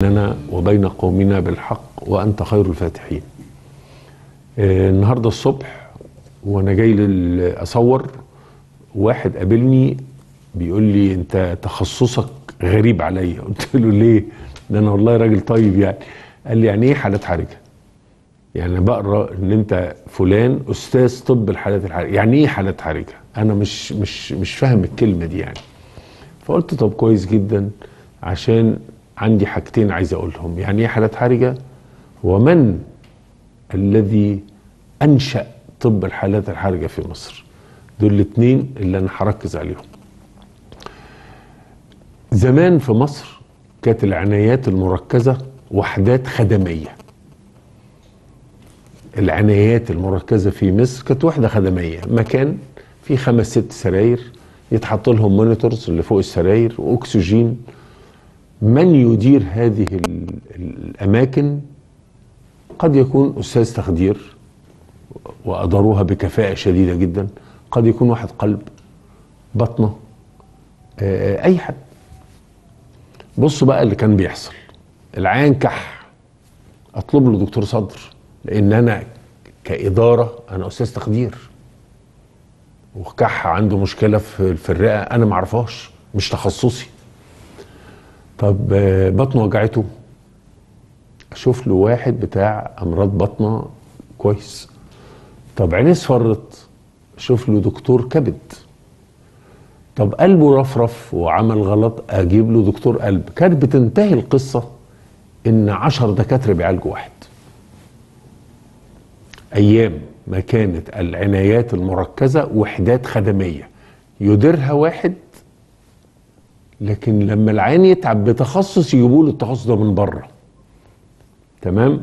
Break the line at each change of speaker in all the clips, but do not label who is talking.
بيننا وبين قومنا بالحق وأنت خير الفاتحين آه، النهاردة الصبح وأنا جاي لل- أصور واحد قابلني بيقول لي أنت تخصصك غريب عليا قلت له ليه؟ ده أنا والله راجل طيب يعني قال لي يعني إيه حالات حرجة؟ يعني أنا بقرا ان انت فلان استاذ طب الحالات الحرجه يعني ايه حالات حرجه انا مش مش مش فاهم الكلمه دي يعني فقلت طب كويس جدا عشان عندي حاجتين عايز اقولهم يعني ايه حالات حرجه ومن الذي انشا طب الحالات الحرجه في مصر دول الاثنين اللي انا هركز عليهم زمان في مصر كانت العنايات المركزه وحدات خدميه العنايات المركزه في مصر كانت وحده خدميه مكان فيه خمس ست سراير يتحط لهم مونيتورز اللي فوق السراير واكسجين من يدير هذه ال- الاماكن قد يكون استاذ تخدير واداروها بكفاءه شديده جدا قد يكون واحد قلب بطنه آه، اي حد بصوا بقى اللي كان بيحصل العيان كح اطلب له دكتور صدر لان انا كاداره انا استاذ تخدير وكح عنده مشكله في في الرئه انا ما اعرفهاش مش تخصصي طب آه، بطنه وجعته اشوف له واحد بتاع امراض بطنه كويس طب عينيه اصفرت اشوف له دكتور كبد طب قلبه رفرف وعمل غلط اجيب له دكتور قلب كانت بتنتهي القصه ان عشر دكاتره بيعالجوا واحد ايام ما كانت العنايات المركزه وحدات خدميه يديرها واحد لكن لما العين يتعب بتخصص يجيبوا له التخصص ده من بره تمام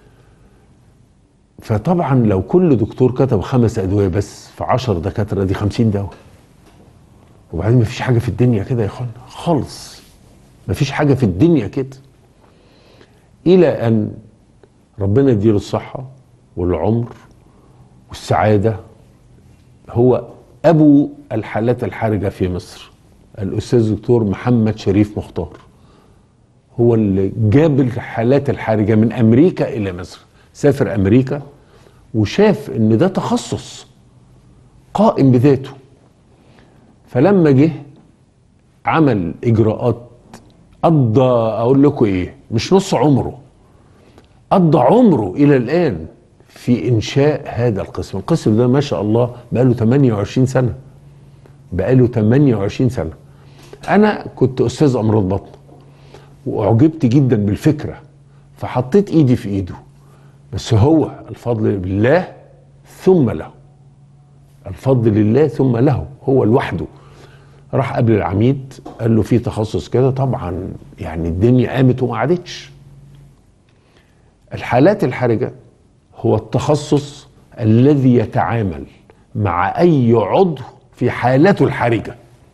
فطبعا لو كل دكتور كتب خمس ادويه بس في عشر دكاتره دي خمسين دواء وبعدين مفيش حاجه في الدنيا كده يا اخوانا خالص مفيش حاجه في الدنيا كده الى ان ربنا يديله الصحه والعمر والسعاده هو ابو الحالات الحرجه في مصر الاستاذ الدكتور محمد شريف مختار هو اللي جاب الحالات الحرجه من امريكا الى مصر سافر امريكا وشاف ان ده تخصص قائم بذاته فلما جه عمل اجراءات قضى اقول لكم ايه مش نص عمره قضى عمره الى الان في انشاء هذا القسم القسم ده ما شاء الله بقاله 28 سنه بقاله 28 سنه انا كنت استاذ امراض بطن واعجبت جدا بالفكره فحطيت ايدي في ايده بس هو الفضل بالله ثم له الفضل لله ثم له هو لوحده راح قبل العميد قال له في تخصص كده طبعا يعني الدنيا قامت وما قعدتش الحالات الحرجه هو التخصص الذي يتعامل مع اي عضو في حالته الحرجه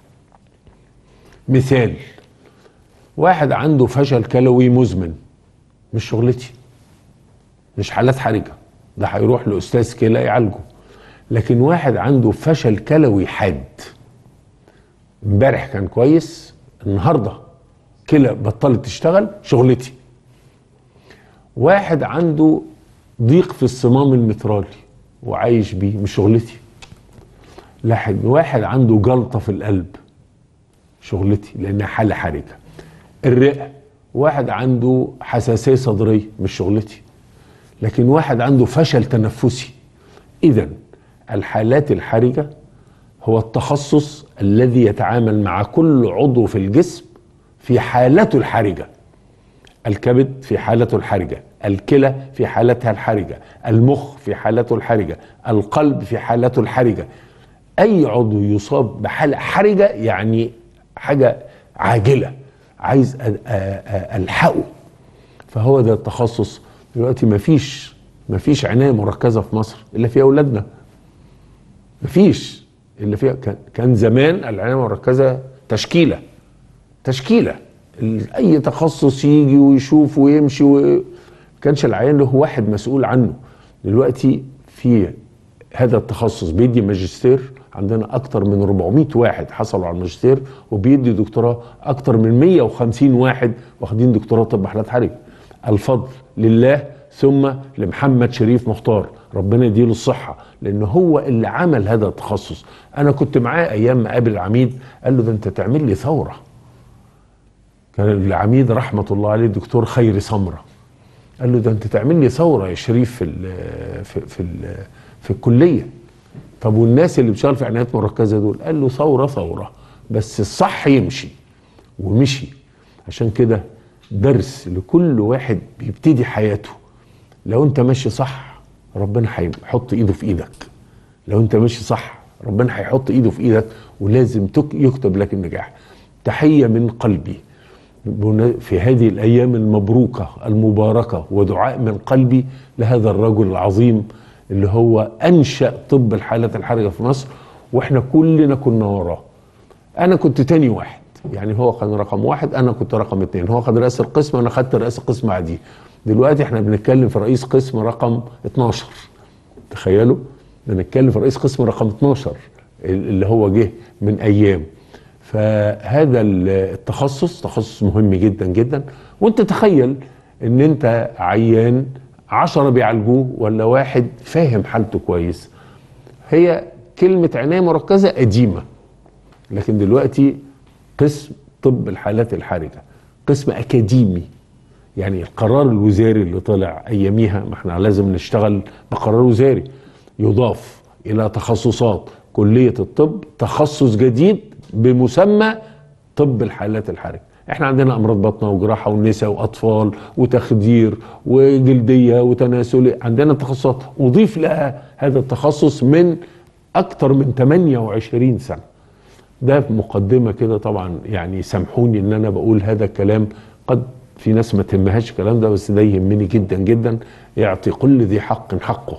مثال واحد عنده فشل كلوي مزمن مش شغلتي مش حالات حرجه ده هيروح لاستاذ كلى يعالجه لكن واحد عنده فشل كلوي حاد امبارح كان كويس النهارده كلى بطلت تشتغل شغلتي واحد عنده ضيق في الصمام المترالي وعايش بيه مش شغلتي لكن واحد عنده جلطه في القلب شغلتي لانها حاله حرجه الرئه واحد عنده حساسيه صدريه مش شغلتي لكن واحد عنده فشل تنفسي اذا الحالات الحرجه هو التخصص الذي يتعامل مع كل عضو في الجسم في حالته الحرجه الكبد في حالته الحرجه الكلى في حالتها الحرجه المخ في حالته الحرجه القلب في حالته الحرجه اي عضو يصاب بحاله حرجه يعني حاجه عاجله عايز أ- أ- أ- الحقه فهو ده التخصص دلوقتي مفيش مفيش عنايه مركزه في مصر الا في اولادنا مفيش الا فيها كان- كان زمان العنايه المركزه تشكيله تشكيله ال- اي تخصص يجي ويشوف ويمشي و... كانش العيان له واحد مسؤول عنه دلوقتي في هذا التخصص بيدي ماجستير عندنا اكتر من 400 واحد حصلوا على الماجستير وبيدي دكتوراه اكتر من 150 واحد واخدين دكتوراه طب حالات حرج الفضل لله ثم لمحمد شريف مختار ربنا يديله الصحة لأن هو اللي عمل هذا التخصص أنا كنت معاه أيام ما قابل العميد قال له ده أنت تعمل لي ثورة كان العميد رحمة الله عليه الدكتور خيري سمرة قال له ده أنت تعمل لي ثورة يا شريف في ال في في, ال في الكلية طب والناس اللي بتشتغل في عنايات مركزة دول قال له ثورة ثورة بس الصح يمشي ومشي عشان كده درس لكل واحد بيبتدي حياته لو انت ماشي صح ربنا هيحط ايده في ايدك لو انت ماشي صح ربنا هيحط ايده في ايدك ولازم يكتب لك النجاح تحية من قلبي في هذه الايام المبروكة المباركة ودعاء من قلبي لهذا الرجل العظيم اللي هو انشأ طب الحالات الحرجة في مصر واحنا كلنا كنا وراه انا كنت تاني واحد يعني هو كان رقم واحد انا كنت رقم اتنين هو خد رئاسة القسم انا خدت رئاسة القسم بعديه دلوقتي احنا بنتكلم في رئيس قسم رقم 12 تخيلوا بنتكلم في رئيس قسم رقم 12 اللي هو جه من ايام فهذا التخصص تخصص مهم جدا جدا وانت تخيل ان انت عيان عشرة بيعالجوه ولا واحد فاهم حالته كويس هي كلمة عناية مركزة قديمة لكن دلوقتي قسم طب الحالات الحرجة قسم أكاديمي يعني القرار الوزاري اللي طلع اياميها ما احنا لازم نشتغل بقرار وزاري يضاف الى تخصصات كليه الطب تخصص جديد بمسمى طب الحالات الحرجه احنا عندنا امراض بطنه وجراحه ونساء واطفال وتخدير وجلديه وتناسلي عندنا تخصصات اضيف لها هذا التخصص من اكثر من 28 سنه ده مقدمه كده طبعا يعني سامحوني ان انا بقول هذا الكلام قد في ناس ما تهمهاش الكلام ده بس ده يهمني جدا جدا يعطي كل ذي حق حقه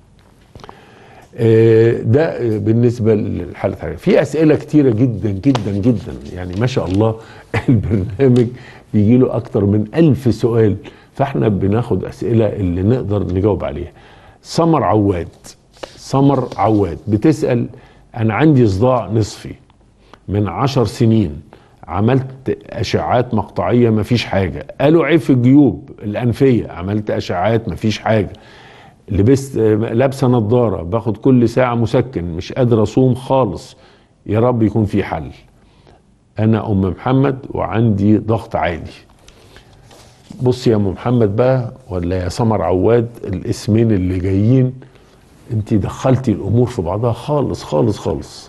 ده بالنسبة للحالة الحالية في أسئلة كتيرة جدا جدا جدا يعني ما شاء الله البرنامج بيجي له أكتر من ألف سؤال فاحنا بناخد أسئلة اللي نقدر نجاوب عليها سمر عواد سمر عواد بتسأل أنا عندي صداع نصفي من عشر سنين عملت اشعات مقطعيه مفيش حاجه قالوا عيب في الجيوب الانفيه عملت اشعات مفيش حاجه لبست لابسه نظاره باخد كل ساعه مسكن مش قادر اصوم خالص يا رب يكون في حل انا ام محمد وعندي ضغط عالي بص يا ام محمد بقى ولا يا سمر عواد الاسمين اللي جايين انت دخلتي الامور في بعضها خالص خالص خالص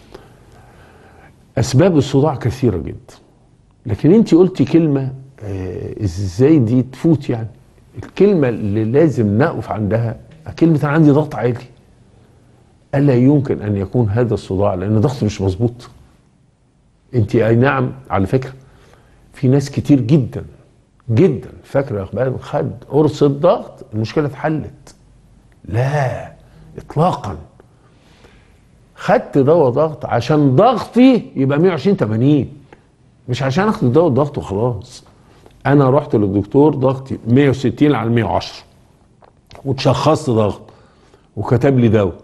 اسباب الصداع كثيره جدا لكن انت قلتي كلمه آه ازاي دي تفوت يعني الكلمه اللي لازم نقف عندها كلمه انا عندي ضغط عالي الا يمكن ان يكون هذا الصداع لان ضغطي مش مظبوط انت اي نعم على فكره في ناس كتير جدا جدا فاكره اخبار خد قرص الضغط المشكله اتحلت لا اطلاقا خدت دواء ضغط عشان ضغطي يبقى 120 80 مش عشان اخد دواء ضغط وخلاص انا رحت للدكتور ضغطي 160 على 110 وتشخصت ضغط وكتب لي دواء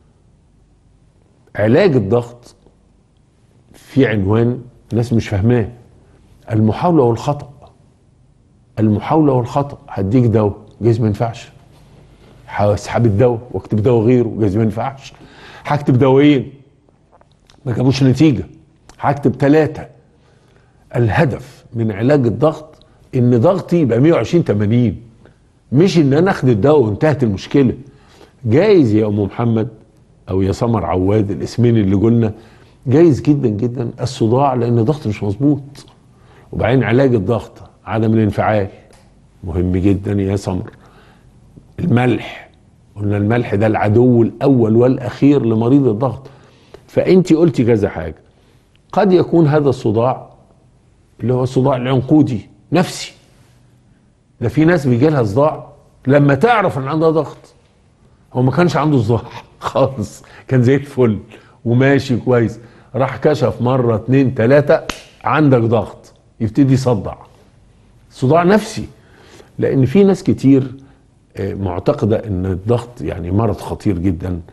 علاج الضغط في عنوان ناس مش فاهماه المحاوله والخطا المحاوله والخطا هديك دواء جايز ما ينفعش هسحب الدواء واكتب دواء غيره جايز ما ينفعش هكتب دوايين ما جابوش نتيجه هكتب ثلاثه الهدف من علاج الضغط ان ضغطي يبقى 120 80 مش ان انا اخد الدواء وانتهت المشكله جايز يا ام محمد او يا سمر عواد الاسمين اللي قلنا جايز جدا جدا الصداع لان الضغط مش مظبوط وبعدين علاج الضغط عدم الانفعال مهم جدا يا سمر الملح قلنا الملح ده العدو الاول والاخير لمريض الضغط فانت قلتي كذا حاجه قد يكون هذا الصداع اللي هو الصداع العنقودي نفسي ده في ناس بيجي لها صداع لما تعرف ان عندها ضغط هو ما كانش عنده صداع خالص كان زي الفل وماشي كويس راح كشف مره اتنين تلاته عندك ضغط يبتدي يصدع صداع نفسي لان في ناس كتير معتقده ان الضغط يعني مرض خطير جدا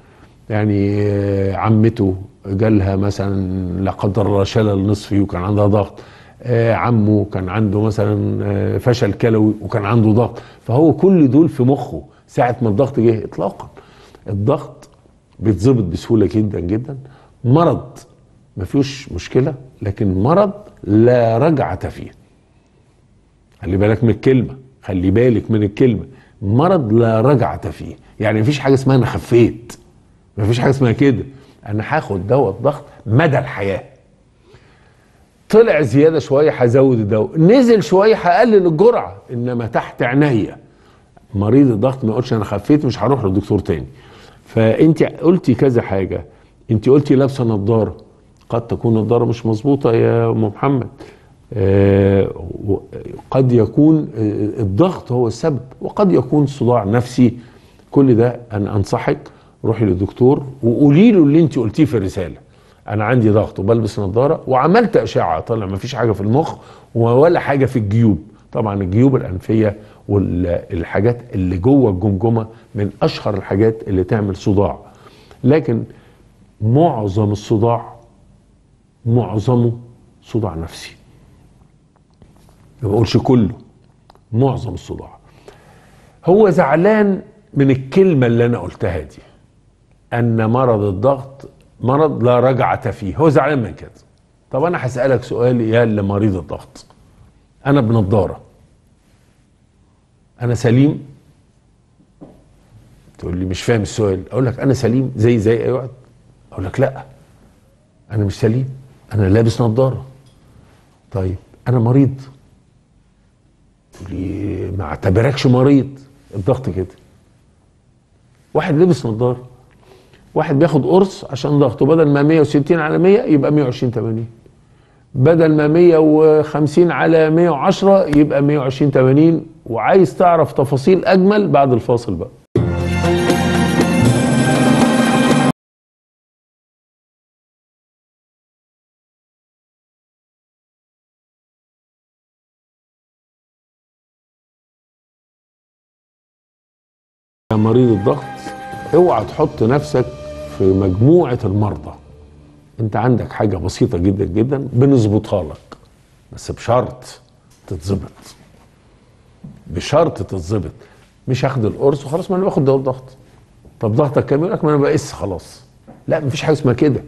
يعني آه، عمته جالها مثلا لا قدر الله شلل نصفي وكان عندها ضغط آه، عمه كان عنده مثلا آه، فشل كلوي وكان عنده ضغط فهو كل دول في مخه ساعة ما الضغط جه اطلاقا الضغط بيتظبط بسهولة جدا جدا مرض ما فيهوش مشكلة لكن مرض لا رجعة فيه خلي بالك من الكلمة خلي بالك من الكلمة مرض لا رجعة فيه يعني مفيش حاجة اسمها انا خفيت مفيش حاجة اسمها كده انا هاخد دواء الضغط مدى الحياة طلع زيادة شوية هزود الدواء نزل شوية هقلل الجرعة انما تحت عينيا مريض الضغط ما يقولش انا خفيت مش هروح للدكتور تاني فانت قلتي كذا حاجة انت قلتي لابسة نظارة قد تكون نظارة مش مظبوطة يا ام محمد آه، و- قد يكون آه، الضغط هو السبب وقد يكون صداع نفسي كل ده انا انصحك روحي للدكتور وقولي له اللي انت قلتيه في الرساله انا عندي ضغط وبلبس نظاره وعملت اشعه طلع ما فيش حاجه في المخ ولا حاجه في الجيوب طبعا الجيوب الانفيه والحاجات اللي جوه الجمجمه من اشهر الحاجات اللي تعمل صداع لكن معظم الصداع معظمه صداع نفسي ما بقولش كله معظم الصداع هو زعلان من الكلمة اللي أنا قلتها دي أن مرض الضغط مرض لا رجعة فيه هو زعلان من كده طب أنا هسألك سؤال يا اللي مريض الضغط أنا بنضارة أنا سليم تقول لي مش فاهم السؤال أقول لك أنا سليم زي زي أي واحد أقول لك لا أنا مش سليم أنا لابس نظارة طيب أنا مريض تقول لي ما اعتبركش مريض الضغط كده واحد لبس نظاره واحد بياخد قرص عشان ضغطه بدل ما 160 على 100 يبقى 120 80 بدل ما 150 على 110 يبقى 120 80 وعايز تعرف تفاصيل اجمل بعد الفاصل بقى يا مريض الضغط اوعى تحط نفسك في مجموعة المرضى انت عندك حاجة بسيطة جدا جدا بنظبطها لك بس بشرط تتظبط بشرط تتظبط مش هاخد القرص وخلاص ما انا باخد دواء الضغط طب ضغطك كام يقول لك ما انا بقيس خلاص لا مفيش حاجه اسمها كده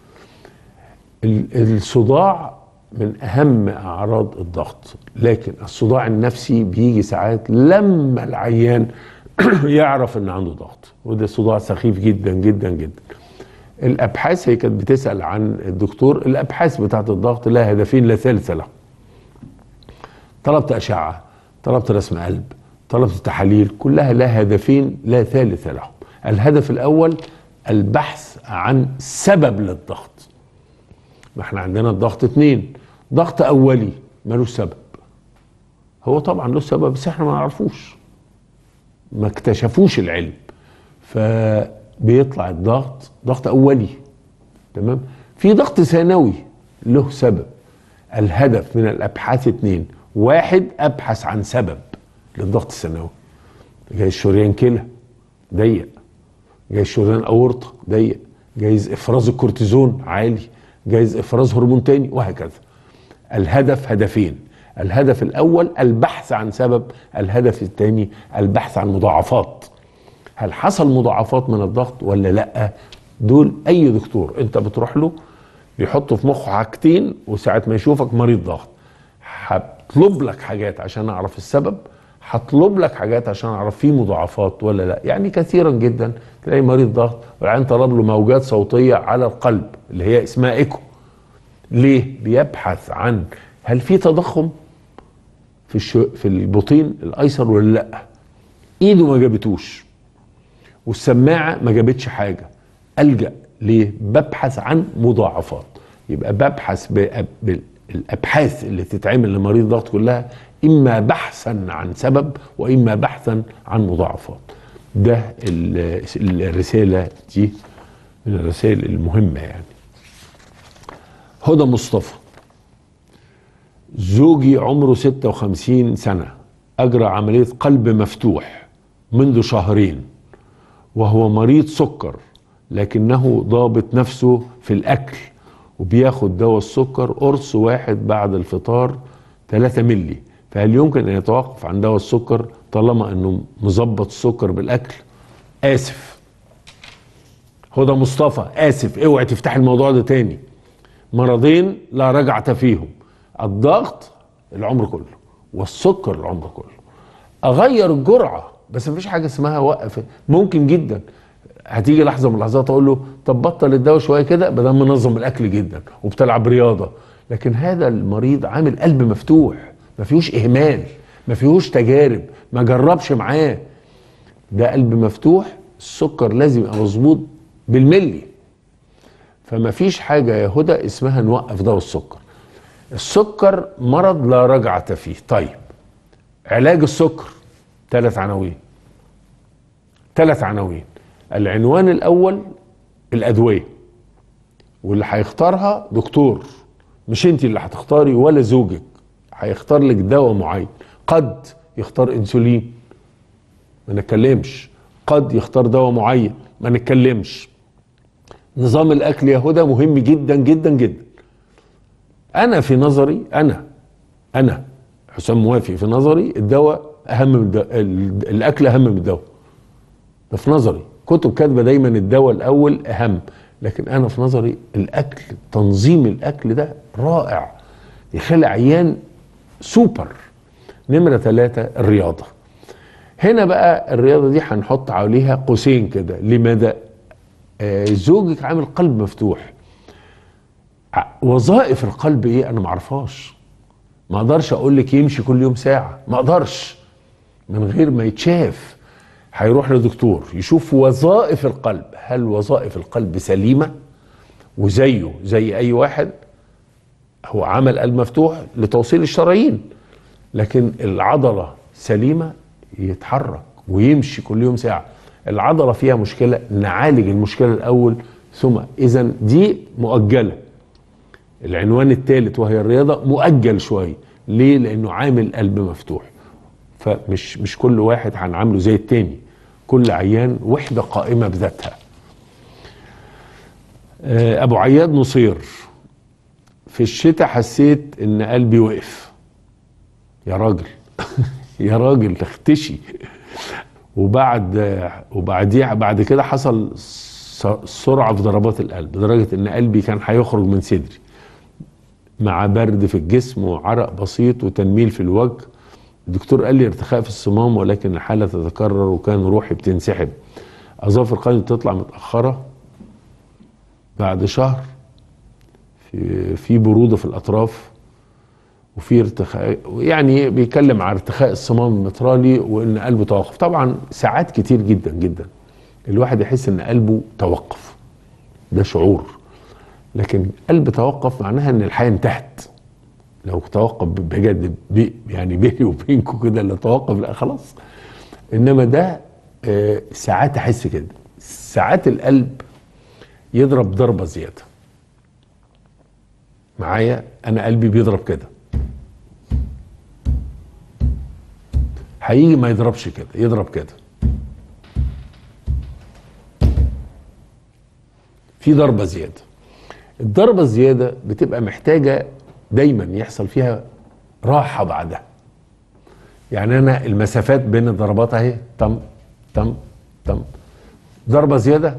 ال- الصداع من اهم اعراض الضغط لكن الصداع النفسي بيجي ساعات لما العيان يعرف ان عنده ضغط وده صداع سخيف جدا جدا جدا الابحاث هي كانت بتسال عن الدكتور الابحاث بتاعت الضغط لها هدفين لا ثالث لهم طلبت اشعه طلبت رسم قلب طلبت تحاليل كلها لها هدفين لا ثالث لهم الهدف الاول البحث عن سبب للضغط ما احنا عندنا الضغط اتنين ضغط اولي ملوش سبب هو طبعا له سبب بس احنا ما نعرفوش ما اكتشفوش العلم فبيطلع الضغط ضغط اولي تمام في ضغط ثانوي له سبب الهدف من الابحاث اتنين واحد ابحث عن سبب للضغط الثانوي جايز شريان كلى ضيق جايز شريان اورطه ضيق جايز افراز الكورتيزون عالي جايز افراز هرمون تاني وهكذا الهدف هدفين الهدف الاول البحث عن سبب الهدف الثاني البحث عن مضاعفات هل حصل مضاعفات من الضغط ولا لا دول اي دكتور انت بتروح له بيحط في مخه حاجتين وساعه ما يشوفك مريض ضغط هطلب لك حاجات عشان اعرف السبب هطلب لك حاجات عشان اعرف في مضاعفات ولا لا يعني كثيرا جدا تلاقي مريض ضغط والعين طلب له موجات صوتيه على القلب اللي هي اسمها ايكو ليه بيبحث عن هل في تضخم في الشو في البطين الايسر ولا لا ايده ما جابتوش والسماعه ما جابتش حاجه الجا ليه ببحث عن مضاعفات يبقى ببحث ب- بالابحاث اللي تتعمل لمريض ضغط كلها اما بحثا عن سبب واما بحثا عن مضاعفات ده ال- الرساله دي من الرسائل المهمه يعني هدى مصطفى زوجي عمره 56 سنة أجرى عملية قلب مفتوح منذ شهرين وهو مريض سكر لكنه ضابط نفسه في الاكل وبياخد دواء السكر قرص واحد بعد الفطار 3 ملي فهل يمكن ان يتوقف عن دواء السكر طالما انه مظبط السكر بالاكل اسف هدى مصطفى اسف اوعي تفتح الموضوع ده تاني مرضين لا رجعة فيهم الضغط العمر كله والسكر العمر كله اغير الجرعه بس مفيش حاجه اسمها وقف ممكن جدا هتيجي لحظه من اللحظات اقول له طب بطل الدواء شويه كده بدل منظم الاكل جدا وبتلعب رياضه لكن هذا المريض عامل قلب مفتوح ما فيهوش اهمال ما فيهوش تجارب ما جربش معاه ده قلب مفتوح السكر لازم يبقى مظبوط بالملي فما فيش حاجه يا هدى اسمها نوقف دواء السكر السكر مرض لا رجعة فيه طيب علاج السكر ثلاث عناوين ثلاث عناوين العنوان الاول الادويه واللي هيختارها دكتور مش انت اللي هتختاري ولا زوجك هيختار لك دواء معين قد يختار انسولين ما نتكلمش قد يختار دواء معين ما نتكلمش نظام الاكل يا هدى مهم جدا جدا جدا انا في نظري انا انا حسام موافي في نظري الدواء اهم من الدواء الاكل اهم من الدواء ده في نظري كتب كاتبه دايما الدواء الاول اهم لكن انا في نظري الاكل تنظيم الاكل ده رائع يخلي عيان سوبر نمرة ثلاثة الرياضة هنا بقى الرياضة دي هنحط عليها قوسين كده لماذا آه زوجك عامل قلب مفتوح وظائف القلب ايه انا معرفهاش ما اقدرش اقول لك يمشي كل يوم ساعة ما اقدرش من غير ما يتشاف هيروح لدكتور يشوف وظائف القلب هل وظائف القلب سليمة وزيه زي اي واحد هو عمل قلب مفتوح لتوصيل الشرايين لكن العضلة سليمة يتحرك ويمشي كل يوم ساعة العضلة فيها مشكلة نعالج المشكلة الأول ثم إذا دي مؤجلة العنوان الثالث وهي الرياضة مؤجل شوية ليه؟ لأنه عامل قلب مفتوح فمش مش كل واحد هنعامله زي التاني كل عيان وحدة قائمة بذاتها أبو عياد نصير في الشتاء حسيت ان قلبي وقف يا راجل يا راجل اختشي وبعد وبعديها بعد كده حصل سرعه في ضربات القلب لدرجه ان قلبي كان هيخرج من صدري مع برد في الجسم وعرق بسيط وتنميل في الوجه الدكتور قال لي ارتخاء في الصمام ولكن الحاله تتكرر وكان روحي بتنسحب اظافر قلبي بتطلع متاخره بعد شهر في في بروده في الاطراف وفي ارتخاء يعني بيتكلم عن ارتخاء الصمام المترالي وان قلبه توقف طبعا ساعات كتير جدا جدا الواحد يحس ان قلبه توقف ده شعور لكن قلب توقف معناها ان الحياه انتهت لو توقف بجد بي يعني بيني وبينكم كده اللي توقف لا خلاص انما ده آه ساعات احس كده ساعات القلب يضرب ضربه زياده معايا انا قلبي بيضرب كده هيجي ما يضربش كده يضرب كده في ضربه زياده الضربه الزياده بتبقى محتاجه دايما يحصل فيها راحه بعدها يعني انا المسافات بين الضربات اهي تم تم تم ضربه زياده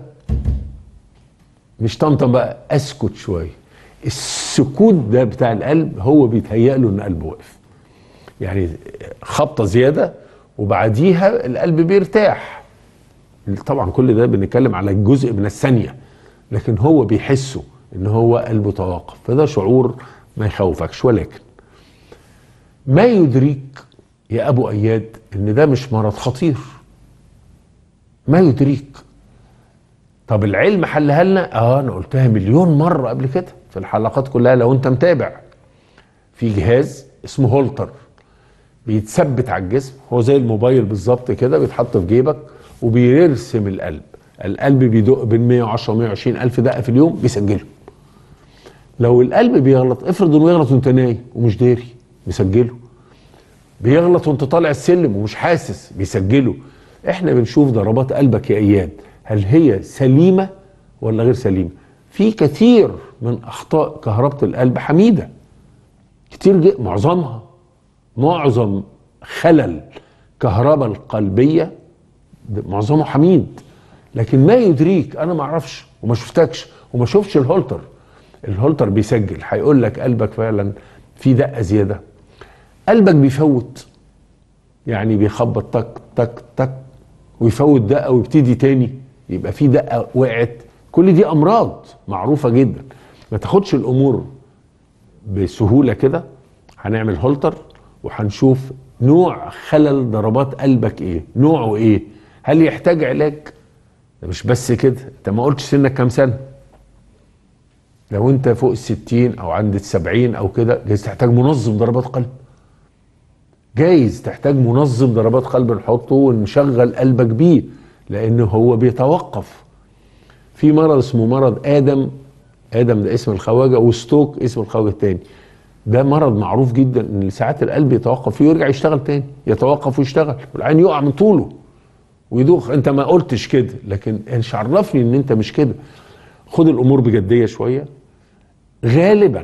مش طمطم بقى اسكت شويه السكوت ده بتاع القلب هو بيتهيأ له ان قلبه وقف يعني خبطه زياده وبعديها القلب بيرتاح طبعا كل ده بنتكلم على جزء من الثانيه لكن هو بيحسه ان هو قلبه توقف فده شعور ما يخوفكش ولكن ما يدريك يا ابو اياد ان ده مش مرض خطير ما يدريك طب العلم حلها لنا اه انا قلتها مليون مره قبل كده في الحلقات كلها لو انت متابع في جهاز اسمه هولتر بيتثبت على الجسم هو زي الموبايل بالظبط كده بيتحط في جيبك وبيرسم القلب القلب بيدق بين 110 و 120 الف دقه في اليوم بيسجله لو القلب بيغلط افرض انه يغلط وانت نايم ومش داري بيسجله بيغلط وانت طالع السلم ومش حاسس بيسجله احنا بنشوف ضربات قلبك يا اياد هل هي سليمه ولا غير سليمه في كثير من اخطاء كهربة القلب حميده كتير جدا معظمها معظم خلل كهرباء القلبيه معظمه حميد لكن ما يدريك انا ما اعرفش وما شفتكش وما شفتش الهولتر الهولتر بيسجل هيقول لك قلبك فعلا في دقه زياده قلبك بيفوت يعني بيخبط تك تك تك ويفوت دقه ويبتدي تاني يبقى في دقه وقعت كل دي امراض معروفه جدا ما تاخدش الامور بسهوله كده هنعمل هولتر وهنشوف نوع خلل ضربات قلبك ايه نوعه ايه هل يحتاج علاج ده مش بس كده انت ما قلتش سنك كام سنه لو انت فوق الستين او عند السبعين او كده جايز تحتاج منظم ضربات قلب جايز تحتاج منظم ضربات قلب نحطه ونشغل قلبك بيه لانه هو بيتوقف في مرض اسمه مرض ادم ادم ده اسم الخواجه وستوك اسم الخواجه التاني ده مرض معروف جدا ان ساعات القلب يتوقف فيه ويرجع يشتغل تاني يتوقف ويشتغل والعين يقع من طوله ويدوخ انت ما قلتش كده لكن مش عرفني ان انت مش كده خد الامور بجديه شويه غالبا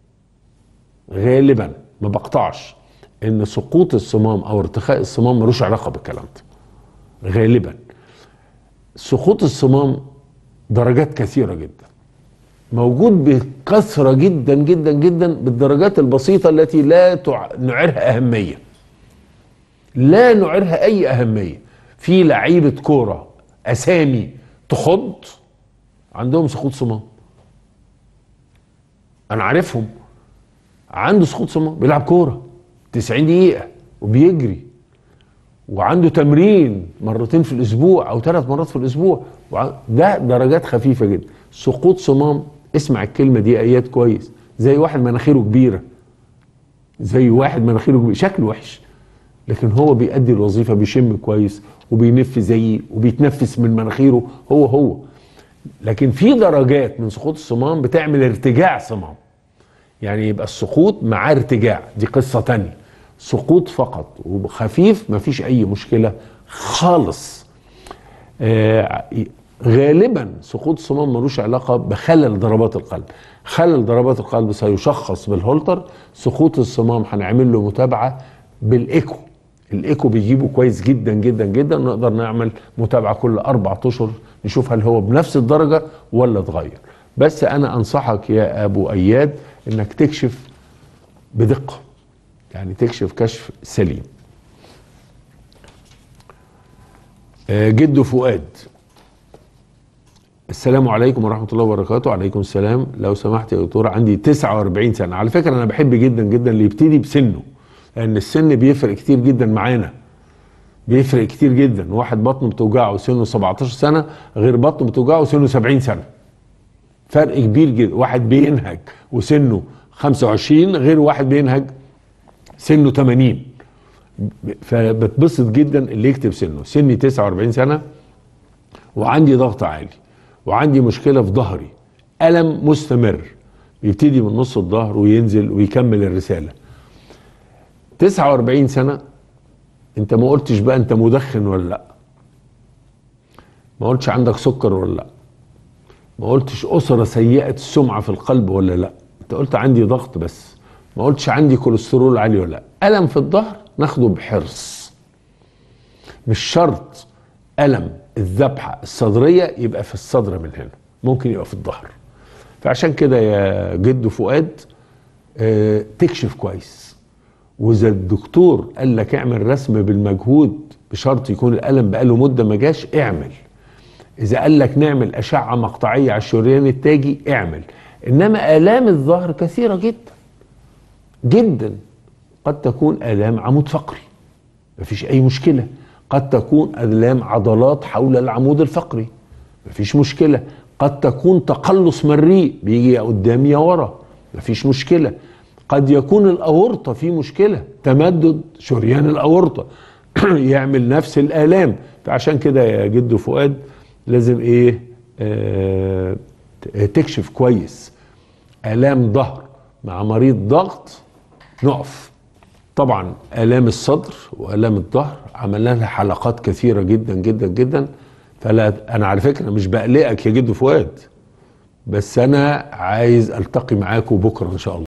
غالبا ما بقطعش ان سقوط الصمام او ارتخاء الصمام ملوش علاقه بالكلام ده غالبا سقوط الصمام درجات كثيره جدا موجود بكثره جدا جدا جدا بالدرجات البسيطه التي لا تع... نعرها اهميه لا نعرها اي اهميه في لعيبه كوره اسامي تخض عندهم سقوط صمام انا عارفهم عنده سقوط صمام بيلعب كوره 90 دقيقه وبيجري وعنده تمرين مرتين في الاسبوع او ثلاث مرات في الاسبوع ده درجات خفيفه جدا سقوط صمام اسمع الكلمه دي ايات كويس زي واحد مناخيره كبيره زي واحد مناخيره كبيره شكله وحش لكن هو بيأدي الوظيفه بيشم كويس وبينف زيي وبيتنفس من مناخيره هو هو لكن في درجات من سقوط الصمام بتعمل ارتجاع صمام يعني يبقى السقوط مع ارتجاع دي قصه تانية سقوط فقط وخفيف مفيش اي مشكله خالص آه غالبا سقوط الصمام ملوش علاقه بخلل ضربات القلب خلل ضربات القلب سيشخص بالهولتر سقوط الصمام هنعمل له متابعه بالايكو الايكو بيجيبه كويس جدا جدا جدا نقدر نعمل متابعه كل اربع اشهر نشوف هل هو بنفس الدرجه ولا اتغير بس انا انصحك يا ابو اياد انك تكشف بدقه يعني تكشف كشف سليم جده فؤاد السلام عليكم ورحمة الله وبركاته عليكم السلام لو سمحت يا دكتور عندي 49 سنة على فكرة أنا بحب جدا جدا اللي يبتدي بسنه لأن السن بيفرق كتير جدا معانا بيفرق كتير جدا واحد بطنه بتوجعه سنه 17 سنة غير بطنه بتوجعه سنه 70 سنة فرق كبير جدا واحد بينهج وسنه 25 غير واحد بينهج سنه 80 فبتبسط جدا اللي يكتب سنه سني 49 سنة وعندي ضغط عالي وعندي مشكله في ظهري الم مستمر بيبتدي من نص الظهر وينزل ويكمل الرساله 49 سنه انت ما قلتش بقى انت مدخن ولا لا ما قلتش عندك سكر ولا لا ما قلتش اسره سيئه السمعه في القلب ولا لا انت قلت عندي ضغط بس ما قلتش عندي كوليسترول عالي ولا لا الم في الظهر ناخده بحرص مش شرط الم الذبحه الصدريه يبقى في الصدر من هنا ممكن يبقى في الظهر فعشان كده يا جد فؤاد اه تكشف كويس واذا الدكتور قال لك اعمل رسم بالمجهود بشرط يكون الالم بقاله مده ما جاش اعمل اذا قال لك نعمل اشعه مقطعيه على الشريان التاجي اعمل انما الام الظهر كثيره جدا جدا قد تكون الام عمود فقري مفيش اي مشكله قد تكون الام عضلات حول العمود الفقري مفيش مشكله قد تكون تقلص مريء بيجي يا قدام يا ورا مفيش مشكله قد يكون الاورطه في مشكله تمدد شريان الاورطه يعمل نفس الالام فعشان كده يا جد فؤاد لازم ايه آه تكشف كويس الام ظهر مع مريض ضغط نقف طبعا الام الصدر والام الظهر عملنا لها حلقات كثيره جدا جدا جدا فلا انا على فكره مش بقلقك يا جدو فؤاد بس انا عايز التقي معاكم بكره ان شاء الله